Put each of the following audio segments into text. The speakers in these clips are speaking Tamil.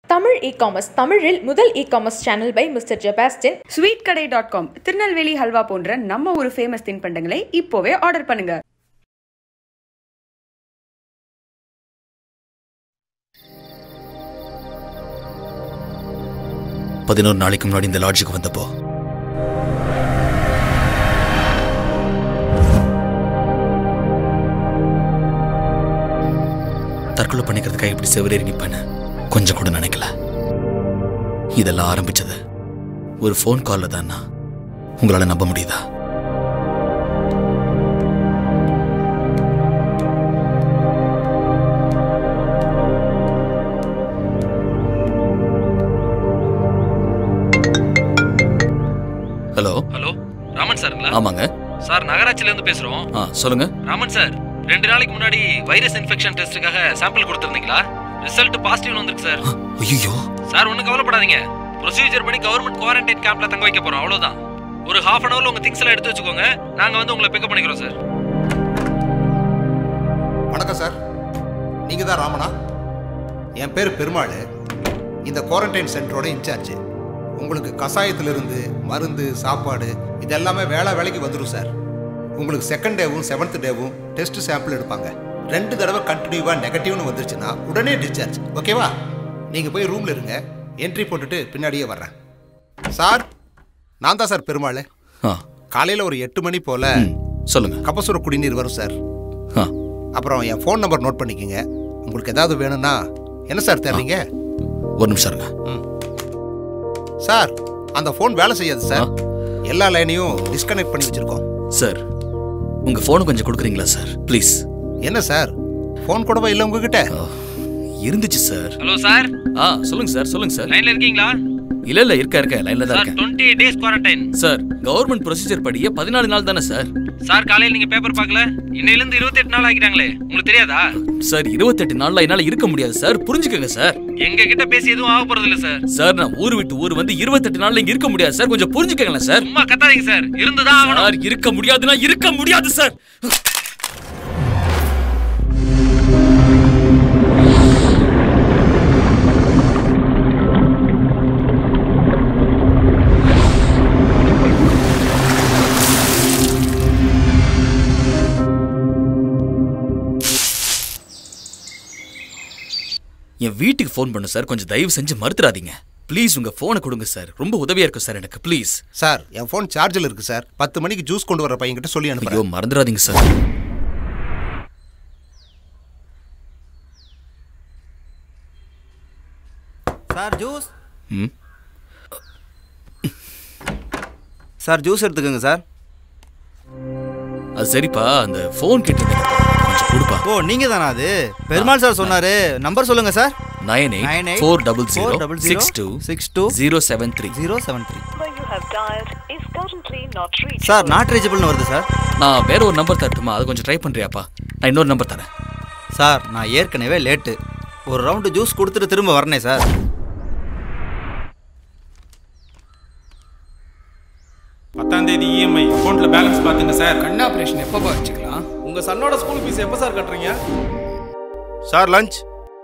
தமிழ் இ காமர்ஸ் தமிழில் முதல் e commerce channel by mister Jebastin sweet கடை டாட் காம் திருநெல்வேலி ஹல்வா போன்ற நம்ம ஒரு ஃபேமஸ் தின்பண்டங்களை இப்போவே ஆர்டர் பண்ணுங்க பதினோரு நாளைக்கு முன்னாடி இந்த லாட்ஜுக்கு வந்தப்போ தற்கொலை பண்ணிக்கிறதுக்காக இப்படி செவரேறி நிப்பேன்னு கொஞ்சம் கூட நினைக்கல இதெல்லாம் ஆரம்பிச்சது ஒரு ஃபோன் கால்ல தான்னா உங்களால நம்ப முடியுதா ஹலோ ஹலோ ராமன் சாருங்களா ஆமாங்க சார் நகராட்சியில இருந்து பேசுறோம் ஆ சொல்லுங்க ராமன் சார் ரெண்டு நாளைக்கு முன்னாடி வைரஸ் இன்ஃபெக்ஷன் டெஸ்ட்டுக்காக சாம்பிள் கொடுத்துருந்தீங்களா ரிசல்ட் பாசிட்டிவ் வந்திருக்கு சார் ஐயோ சார் ஒன்றும் கவலைப்படாதீங்க ப்ரொசீஜர் பண்ணி கவர்மெண்ட் குவாரண்டைன் கேம்ப்ல தங்க வைக்க போறோம் அவ்வளவுதான் ஒரு ஹாஃப் அன் ஹவர்ல உங்க திங்ஸ் எல்லாம் எடுத்து வச்சுக்கோங்க நாங்க வந்து உங்களை பிக்கப் பண்ணிக்கிறோம் சார் வணக்கம் சார் நீங்கள் தான் ராமனா என் பேர் பெருமாள் இந்த குவாரண்டைன் சென்டரோட இன்சார்ஜ் உங்களுக்கு கஷாயத்திலிருந்து மருந்து சாப்பாடு இது எல்லாமே வேலை வேலைக்கு வந்துடும் சார் உங்களுக்கு செகண்ட் டேவும் செவன்த் டேவும் டெஸ்ட் சாம்பிள் எடுப்பாங்க ரெண்டு தடவை கண்டினியூவாக நெகட்டிவ்னு வந்துருச்சுன்னா உடனே டிஸ்சார்ஜ் ஓகேவா நீங்கள் போய் ரூமில் இருங்க என்ட்ரி போட்டுட்டு பின்னாடியே வர்றேன் சார் நான் தான் சார் பெருமாள் ஆ காலையில் ஒரு எட்டு மணி போல் ம், சொல்லுங்க கபசுர குடிநீர் வரும் சார் ஆ அப்புறம் என் ஃபோன் நம்பர் நோட் பண்ணிக்கங்க உங்களுக்கு ஏதாவது வேணும்னா என்ன சார் தர்றீங்க ஒரு நிமிஷம் இருங்க சார் அந்த ஃபோன் வேலை செய்யாது சார் எல்லா லைனையும் டிஸ்கனெக்ட் பண்ணி வச்சிருக்கோம் சார் உங்க ஃபோனை கொஞ்சம் கொடுக்குறீங்களா சார் ப்ளீஸ் என்ன சார் ஃபோன் கூடவா இல்லை உங்ககிட்ட இருந்துச்சு சார் ஹலோ சார் ஆ சொல்லுங்க சார் சொல்லுங்க சார் லைன்ல இருக்கீங்களா இல்ல இல்ல இருக்க இருக்க லைன்ல தான் சார் இருக்கேன் twenty days quarantine sir government procedure படியே பதினாலு நாள் தானே சார் சார் காலையில் நீங்க பேப்பர் பார்க்கல இன்னையில இருந்து இருபத்தி எட்டு நாள் ஆக்கிட்டாங்களே உங்களுக்கு தெரியாதா சார் இருபத்தெட்டு நாள்ல என்னால இருக்க முடியாது சார் புரிஞ்சுக்கங்க சார் எங்க கிட்ட பேசி எதுவும் ஆக போறது இல்ல சார் சார் நான் ஊர் விட்டு ஊர் வந்து இருபத்தெட்டு நாள்ல இங்க இருக்க முடியாது சார் கொஞ்சம் புரிஞ்சுக்கங்களேன் சார் சும்மா கத்தாதீங்க சார் இருந்துதான் ஆகணும் சார் இருக்க முடியாதுன்னா இருக்க முடியாது சார் என் வீட்டுக்கு ஃபோன் பண்ணு சார் கொஞ்சம் தயவு செஞ்சு மறுத்துறாதீங்க ப்ளீஸ் உங்க போனை கொடுங்க சார் ரொம்ப உதவியா இருக்கும் சார் எனக்கு ப்ளீஸ் சார் என் ஃபோன் சார்ஜில் இருக்கு சார் பத்து மணிக்கு ஜூஸ் கொண்டு வர பையன்கிட்ட சொல்லி ஐயோ அனுப்புறேன் மறந்துடாதீங்க சார் சார் ஜூஸ் ம் சார் ஜூஸ் எடுத்துக்கோங்க சார் அது சரிப்பா அந்த ஃபோன் கேட்டிருந்தீங்க கொஞ்சம் கொடுப்பா ஓ நீங்க தானா அது பெருமாள் சார் சொன்னாரு நம்பர் சொல்லுங்க sir nine eight four double zero six two six two zero seven three zero seven three number you have dialed is currently not reachable. Sir not ரீச்சபிள்னு வருது சார் நான் வேற ஒரு நம்பர் தரட்டுமா அதை கொஞ்சம் ட்ரை பண்றியாப்பா நான் இன்னொரு நம்பர் தரேன் சார் நான் ஏற்கனவே லேட்டு ஒரு ரவுண்டு ஜூஸ் கொடுத்துட்டு திரும்ப வரனே சார் பத்தாம் தேதி இஎம்ஐ அக்கௌண்ட்ல பேலன்ஸ் பாத்துங்க சார் கண் ஆப்ரேஷன் எப்பப்பா வச்சுக்கலாம் உங்க சன்னோட ஸ்கூல் ஃபீஸ் எப்போ சார் கட்டுறீங்க சார் லஞ்ச்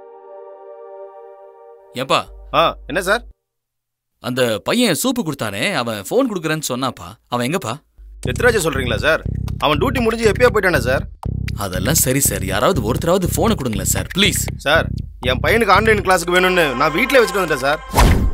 ஏப்பா ஆ என்ன சார் அந்த பையன் சூப்பு கொடுத்தானே அவன் ஃபோன் கொடுக்குறேன்னு சொன்னாப்பா அவன் எங்கப்பா எத்ராஜ் சொல்றீங்களா சார் அவன் டியூட்டி முடிஞ்சு எப்பயோ போயிட்டானே சார் அதெல்லாம் சரி சார் யாராவது ஒருத்தராவது ஃபோனை கொடுங்களேன் சார் ப்ளீஸ் சார் என் பையனுக்கு ஆன்லைன் கிளாஸுக்கு வேணும்னு நான் வீட்டிலே வச்சுட்டு வந்துட்டேன் சார்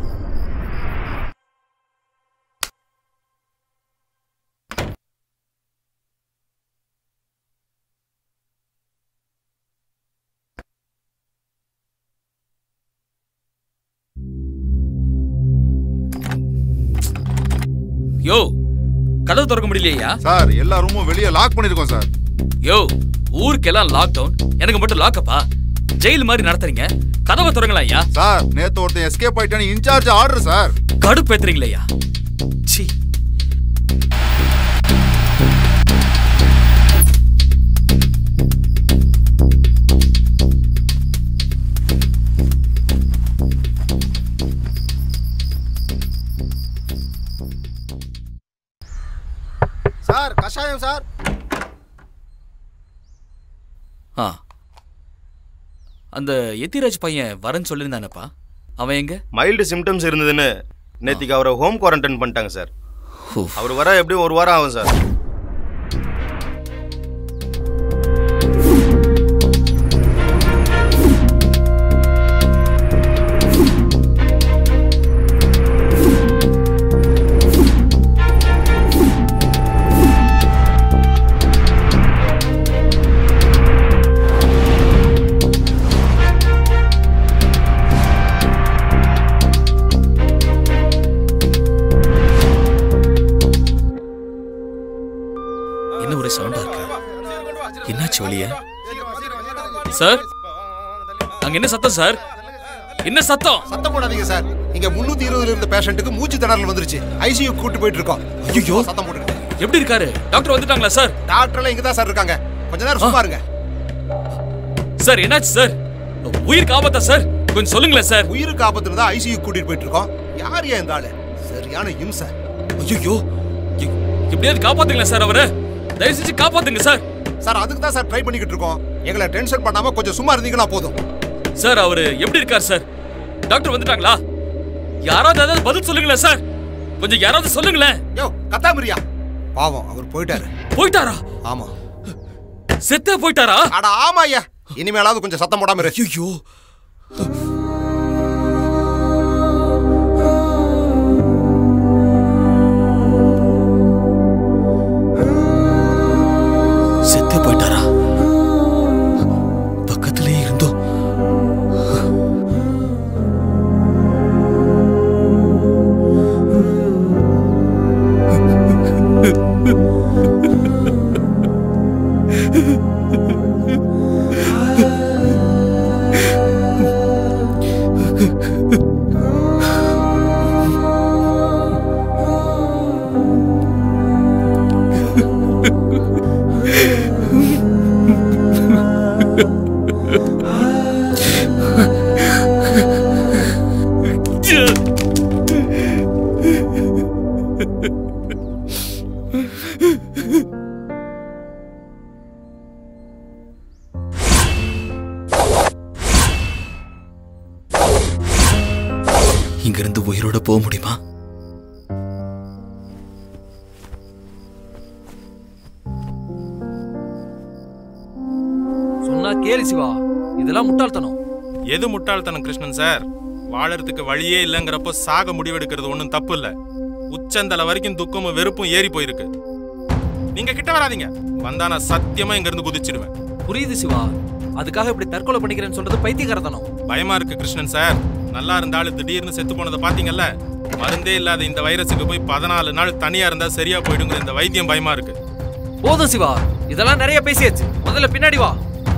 யோ கதவு திறக்க முடியலையா சார் எல்லா ரூமும் வெளியே லாக் பண்ணிருக்கோம் சார் யோ ஊருக்கெல்லாம் லாக் டவுன் எனக்கு மட்டும் லாக்கப்பா ஜெயில் மாதிரி நடத்துறீங்க கதவை திறங்களா ஐயா சார் நேத்து ஒருத்தன் எஸ்கேப் ஆயிட்டான்னு இன்சார்ஜ் ஆர்டர் சார் கடுப்பேத்துறீங்களா சி சார் கஷாயம் சார் ஆ அந்த எத்திராஜ் பையன் வரேன்னு சொல்லியிருந்தானப்பா அவன் எங்க மைல்டு சிம்டம்ஸ் இருந்ததுன்னு நேத்திக்கு அவரை ஹோம் குவாரண்டைன் பண்ணிட்டாங்க சார் அவர் வர எப்படியும் ஒரு வாரம் ஆகும் சார் என்ன ஒரே சவுண்டா இருக்கு என்னாச்சு வெளிய சார் அங்க என்ன சத்தம் சார் என்ன சத்தம் சத்தம் போடாதீங்க சார் இங்க முன்னூத்தி இருபதுல இருந்த பேஷண்ட்டுக்கு மூச்சு திணறல் வந்துருச்சு ஐசியூ கூட்டு போயிட்டு இருக்கோம் ஐயோ சத்தம் போட்டுக்கிட்டு எப்படி இருக்காரு டாக்டர் வந்துட்டாங்களா சார் டாக்டர் எல்லாம் இங்க தான் சார் இருக்காங்க கொஞ்ச நேரம் சும்மா இருங்க சார் என்னாச்சு சார் உயிருக்கு ஆபத்தா சார் கொஞ்சம் சொல்லுங்களேன் சார் உயிருக்கு ஆபத்துல தான் ஐசியூ கூட்டிட்டு போயிட்டு இருக்கோம் யார் ஏன் இந்த ஆளு சரியான இம்சை ஐயோ எப்படியாவது காப்பாத்துங்களேன் சார் அவரை தயவு செஞ்சு காப்பாத்துங்க சார் சார் அதுக்கு தான் சார் ட்ரை பண்ணிக்கிட்டு இருக்கோம் எங்களை டென்ஷன் பண்ணாம கொஞ்சம் சும்மா இருந்தீங்கன்னா போதும் சார் அவரு எப்படி இருக்கார் சார் டாக்டர் வந்துட்டாங்களா யாராவது ஏதாவது பதில் சொல்லுங்களேன் சார் கொஞ்சம் யாராவது சொல்லுங்களேன் யோ கத்தாமரியா பாவம் அவர் போயிட்டாரு போயிட்டாரா ஆமா செத்தே போயிட்டாரா அட ஆமா ஐயா இனிமேலாவது கொஞ்சம் சத்தம் போடாம இரு ஐயோ செத்தே போயிட்டாரா பக்கத்திலே இருந்தோம் இங்கிருந்து உயிரோட போக முடியுமா சொன்னா கேளு சிவா இதெல்லாம் முட்டாள்தனம் எது முட்டாள்தனம் கிருஷ்ணன் சார் வாழறதுக்கு வழியே இல்லைங்கிறப்போ சாக முடிவெடுக்கிறது ஒன்றும் தப்பு இல்லை உச்சந்தலை வரைக்கும் துக்கமும் வெறுப்பும் ஏறி போயிருக்கு நீங்க கிட்ட வராதீங்க வந்தா நான் சத்தியமா இங்க இருந்து குதிச்சிடுவேன் புரியுது சிவா அதுக்காக இப்படி தற்கொலை பண்ணிக்கிறேன்னு சொல்றது பைத்தியக்காரத்தனம் பயமா இருக்கு கிருஷ்ணன் சார் நல்லா இருந்தாலும் திடீர்னு செத்து போனதை பாத்தீங்கல்ல மருந்தே இல்லாத இந்த வைரஸுக்கு போய் பதினாலு நாள் தனியா இருந்தா சரியா போயிடுங்கிற இந்த வைத்தியம் பயமா இருக்கு போதும் சிவா இதெல்லாம் நிறைய பேசியாச்சு முதல்ல பின்னாடி வா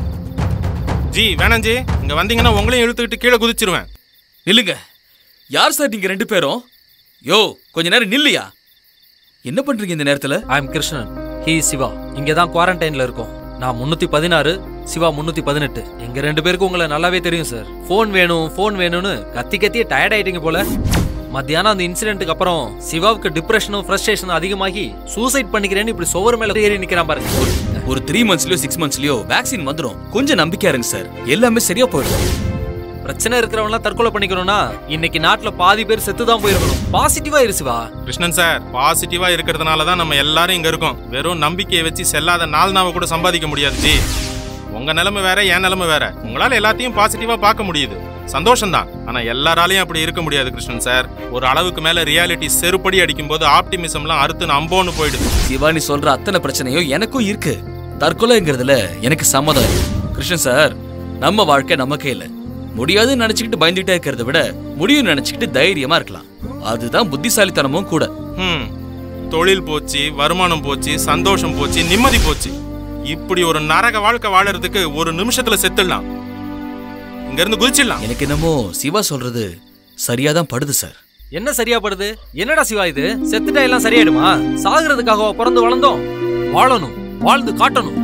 ஜி வேணாம் ஜி இங்க வந்தீங்கன்னா உங்களையும் இழுத்துக்கிட்டு கீழே குதிச்சிருவேன் நில்லுங்க யார் சார் நீங்க ரெண்டு பேரும் யோ கொஞ்ச நேரம் நில்லையா என்ன பண்றீங்க இந்த நேரத்துல I am Krishnan hi Siva இங்க தான் குவாரண்டைன்ல இருக்கோம் நான் முன்னூத்தி பதினாறு சிவா முன்னூத்தி பதினெட்டு எங்க ரெண்டு பேருக்கும் உங்களை நல்லாவே தெரியும் சார் ஃபோன் வேணும் ஃபோன் வேணும்னு கத்தி கத்தி டயர்ட் ஆயிட்டீங்க போல மத்தியானம் அந்த இன்சிடென்ட்டுக்கு அப்புறம் சிவாவுக்கு டிப்ரெஷனும் ஃப்ரஸ்ட்ரேஷனும் அதிகமாகி சூசைட் பண்ணிக்கிறேன்னு இப்படி சுவர் மேல ஏறி நிக்கிறான் பாருங்க ஒரு த்ரீ மந்த்ஸ்லயோ சிக்ஸ் மந்த்ஸ்லயோ வேக்சின் வந்துடும் கொஞ்சம் நம்பிக்கையா இருங்க சார் எல்லாமே சரியா போயிடும் பிரச்சனை இருக்கிறவங்களாம் தற்கொலை பண்ணிக்கணும்னா இன்னைக்கு நாட்டுல பாதி பேர் செத்து தான் போயிருக்கணும் பாசிட்டிவா இரு சிவா கிருஷ்ணன் சார் பாசிட்டிவா இருக்கிறதுனால தான் நம்ம எல்லாரும் இங்க இருக்கோம் வெறும் நம்பிக்கையை வச்சு செல்லாத நாள் நாவ கூட சம்பாதிக்க முடியாது ஜி உங்க நிலைமை வேற என் நிலைமை வேற உங்களால எல்லாத்தையும் பாசிட்டிவா பார்க்க முடியுது சந்தோஷம் தான் ஆனா எல்லாராலையும் அப்படி இருக்க முடியாது கிருஷ்ணன் சார் ஒரு அளவுக்கு மேல ரியாலிட்டி செருப்படி அடிக்கும் போது ஆப்டிமிசம்லாம் அறுத்து நம்போன்னு போயிடுது சிவானி சொல்ற அத்தனை பிரச்சனையும் எனக்கும் இருக்கு தற்கொலைங்கிறதுல எனக்கு சம்மதம் இருக்கு கிருஷ்ணன் சார் நம்ம வாழ்க்கை நமக்கே இல்ல முடியாதுன்னு நினைச்சுக்கிட்டு பயந்துட்டே இருக்கிறத விட முடியும் நினைச்சுக்கிட்டு தைரியமா இருக்கலாம் அதுதான் புத்திசாலித்தனமும் கூட ஹம் தொழில் போச்சு வருமானம் போச்சு சந்தோஷம் போச்சு நிம்மதி போச்சு இப்படி ஒரு நரக வாழ்க்கை வாழறதுக்கு ஒரு நிமிஷத்துல செத்துடலாம் இங்க இருந்து குதிச்சிடலாம் எனக்கு என்னமோ சிவா சொல்றது சரியா தான் படுது சார் என்ன சரியா படுது என்னடா சிவா இது செத்துட்டா எல்லாம் சரியாயிடுமா சாகுறதுக்காக பிறந்து வளர்ந்தோம் வாழணும் வாழ்ந்து காட்டணும்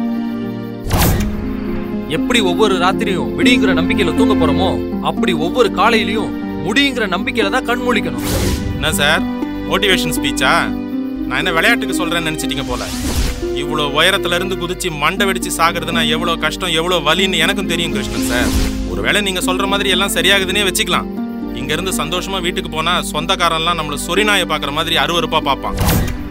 எப்படி ஒவ்வொரு ராத்திரியும் விடியுங்கிற நம்பிக்கையில தூங்க போறோமோ அப்படி ஒவ்வொரு காலையிலயும் முடியுங்கிற நம்பிக்கையில தான் கண் முழிக்கணும் என்ன சார் மோட்டிவேஷன் ஸ்பீச்சா நான் என்ன விளையாட்டுக்கு சொல்றேன்னு நினைச்சிட்டீங்க போல இவ்வளோ உயரத்துல இருந்து குதிச்சு மண்டை வெடிச்சு சாகுறதுனா எவ்வளோ கஷ்டம் எவ்வளோ வலின்னு எனக்கும் தெரியும் கிருஷ்ணன் சார் ஒருவேளை நீங்க சொல்ற மாதிரி எல்லாம் சரியாகுதுன்னே வச்சுக்கலாம் இங்க இருந்து சந்தோஷமா வீட்டுக்கு போனா சொந்தக்காரன்லாம் நம்மள சொரிநாயை பார்க்குற மாதிரி அருவருப்பா பார்ப்பான்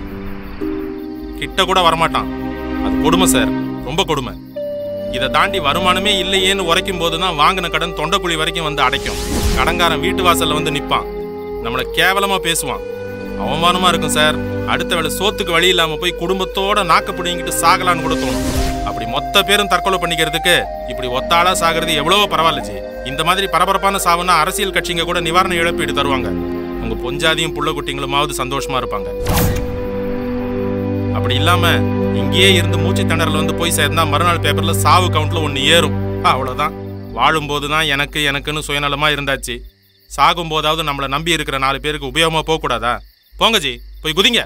கிட்ட கூட வரமாட்டான் அது கொடுமை சார் ரொம்ப கொடுமை இதை தாண்டி வருமானமே இல்லையேன்னு உரைக்கும் போது தான் வாங்கின கடன் தொண்டைக்குழி வரைக்கும் வந்து அடைக்கும் கடன்காரன் வீட்டு வாசல்ல வந்து நிப்பான் நம்மளை கேவலமா பேசுவான் அவமானமா இருக்கும் சார் அடுத்த வேளை சோத்துக்கு வழி இல்லாம போய் குடும்பத்தோட நாக்க பிடிங்கிட்டு சாகலான்னு கூட தோணும் அப்படி மொத்த பேரும் தற்கொலை பண்ணிக்கிறதுக்கு இப்படி ஒத்தாளா சாகிறது எவ்வளவோ பரவாயில்ல ஜி இந்த மாதிரி பரபரப்பான சாவுனா அரசியல் கட்சிங்க கூட நிவாரண இழப்பீடு தருவாங்க உங்க பொஞ்சாதியும் புள்ள குட்டிங்களுமாவது சந்தோஷமா இருப்பாங்க அப்படி இல்லாம இங்கேயே இருந்து மூச்சு திணறல் வந்து போய் சேர்ந்தா மறுநாள் பேப்பர்ல சாவு கவுண்ட்ல ஒன்னு ஏறும் அவ்வளவுதான் வாழும்போது தான் எனக்கு எனக்குன்னு சுயநலமா இருந்தாச்சு சாகும் போதாவது நம்மளை நம்பி இருக்கிற நாலு பேருக்கு உபயோகமா போக கூடாதா போங்க ஜி போய் குதிங்க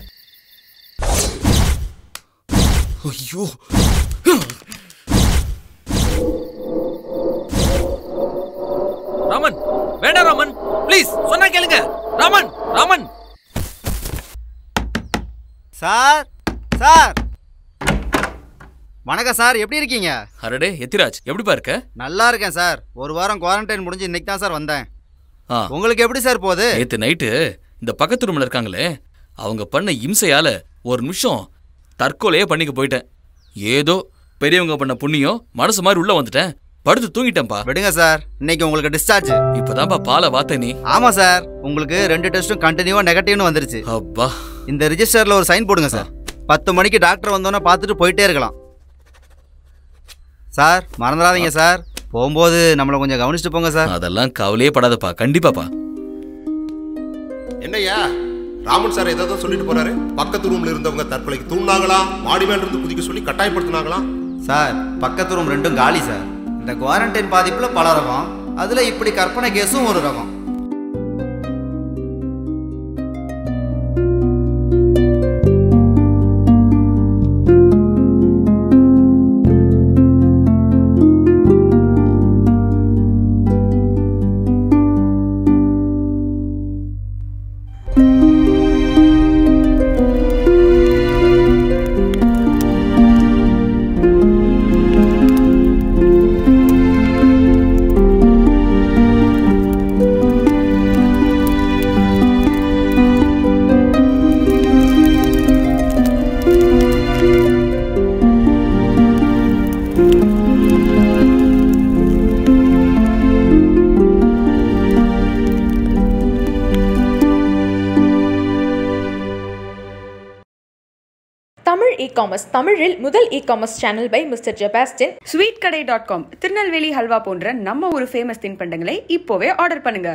ஐயோ ராமன் வேண்டாம் ராமன் ப்ளீஸ் சொன்னா கேளுங்க ராமன் ராமன் சார் சார் வணக்கம் சார் எப்படி இருக்கீங்க அரடே எத்திராஜ் எப்படிப்பா இருக்க நல்லா இருக்கேன் சார் ஒரு வாரம் குவாரண்டைன் முடிஞ்சு இன்னைக்கு தான் சார் வந்தேன் ஆ உங்களுக்கு எப்படி சார் போகுது நேத்து நைட்டு இந்த பக்கத்து ரூம்ல இருக்காங்களே அவங்க பண்ண இம்சையால ஒரு நிமிஷம் தற்கொலையே பண்ணிக்க போயிட்டேன் ஏதோ பெரியவங்க பண்ண புண்ணியம் மனசு மாதிரி உள்ள வந்துட்டேன் படுத்து தூங்கிட்டேன்ப்பா விடுங்க சார் இன்னைக்கு உங்களுக்கு டிஸ்சார்ஜ் இப்பதான்ப்பா பாலை வாத்த நீ ஆமா சார் உங்களுக்கு ரெண்டு டெஸ்ட்டும் கண்டினியூவா நெகட்டிவ்னு வந்துருச்சு அப்பா இந்த ரிஜிஸ்டர்ல ஒரு சைன் போடுங்க சார் பத்து மணிக்கு டாக்டர் வந்தோன்னே பார்த்துட்டு போயிட்டே இருக்கலாம் சார் மறந்துடாதீங்க சார் போகும்போது நம்மளை கொஞ்சம் கவனிச்சுட்டு போங்க சார் அதெல்லாம் கவலையே படாதப்பா கண்டிப்பாப்பா என்னய்யா ராமன் சார் ஏதோ சொல்லிட்டு போறாரு பக்கத்து ரூம்ல இருந்தவங்க தற்கொலைக்கு தூண்டாங்களா மாடி மேல இருந்து குதிக்க சொல்லி கட்டாயப்படுத்தினாங்களா சார் பக்கத்து ரூம் ரெண்டும் காலி சார் இந்த குவாரண்டைன் பாதிப்புல பல ரகம் அதுல இப்படி கற்பனை கேஸும் ஒரு ரகம் தமிழ் இ காமர்ஸ் தமிழில் முதல் e commerce channel by mister Jebastin sweet கடை டாட் காம் திருநெல்வேலி ஹல்வா போன்ற நம்ம ஒரு ஃபேமஸ் தின்பண்டங்களை இப்போவே ஆர்டர் பண்ணுங்க